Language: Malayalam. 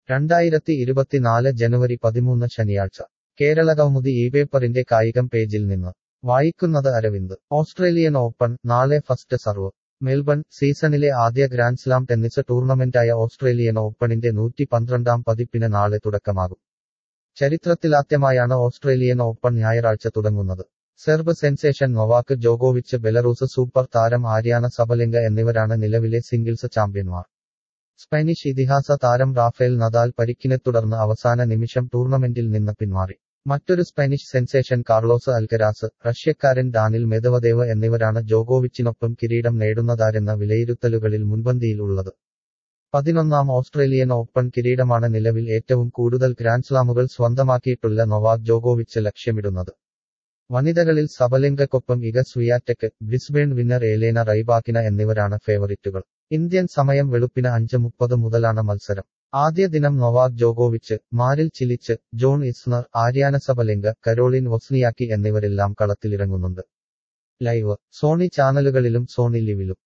രണ്ടായിരത്തി ഇരുപത്തിനാല് ജനുവരി പതിമൂന്ന് ശനിയാഴ്ച കേരളകൗമുദി ഈ പേപ്പറിന്റെ കായികം പേജിൽ നിന്ന് വായിക്കുന്നത് അരവിന്ദ് ഓസ്ട്രേലിയൻ ഓപ്പൺ നാളെ ഫസ്റ്റ് സർവ് മെൽബൺ സീസണിലെ ആദ്യ ഗ്രാൻഡ്സ്ലാം ടെന്നിസ് ടൂർണമെന്റായ ഓസ്ട്രേലിയൻ ഓപ്പണിന്റെ നൂറ്റി പന്ത്രണ്ടാം പതിപ്പിന് നാളെ തുടക്കമാകും ചരിത്രത്തിലാദ്യമായാണ് ഓസ്ട്രേലിയൻ ഓപ്പൺ ഞായറാഴ്ച തുടങ്ങുന്നത് സെർബ് സെൻസേഷൻ നൊവാക്ക് ജോഗോവിച്ച് ബെലറൂസ് സൂപ്പർ താരം ആര്യാന സബലെങ്ക എന്നിവരാണ് നിലവിലെ സിംഗിൾസ് ചാമ്പ്യന്മാർ സ്പാനിഷ് ഇതിഹാസ താരം റാഫേൽ നദാൽ പരിക്കിനെ തുടർന്ന് അവസാന നിമിഷം ടൂർണമെന്റിൽ നിന്ന് പിന്മാറി മറ്റൊരു സ്പാനിഷ് സെൻസേഷൻ കാർലോസ് അൽക്കരാസ് റഷ്യക്കാരൻ ഡാനിൽ മെദവദേവ് എന്നിവരാണ് ജോഗോവിച്ചിനൊപ്പം കിരീടം നേടുന്നതാരെന്ന വിലയിരുത്തലുകളിൽ മുൻപന്തിയിൽ ഉള്ളത് പതിനൊന്നാം ഓസ്ട്രേലിയൻ ഓപ്പൺ കിരീടമാണ് നിലവിൽ ഏറ്റവും കൂടുതൽ ഗ്രാൻഡ്സ്ലാമുകൾ സ്വന്തമാക്കിയിട്ടുള്ള നൊവാക് ജോഗോവിച്ച് ലക്ഷ്യമിടുന്നത് വനിതകളിൽ സബലെങ്കക്കൊപ്പം Iga Swiatek Brisbane winner Elena Rybakina എന്നിവരാണ് ഫേവറിറ്റുകൾ ഇന്ത്യൻ സമയം വെളുപ്പിന് അഞ്ച് മുപ്പത് മുതലാണ് മത്സരം ആദ്യ ദിനം നൊവാക് ജോഗോവിച്ച് Marin Cilic John Isner Aryna Sabalenka Caroline Wozniacki എന്നിവരെല്ലാം കളത്തിലിറങ്ങുന്നുണ്ട് ലൈവ് സോണി ചാനലുകളിലും സോണി ലിവിലും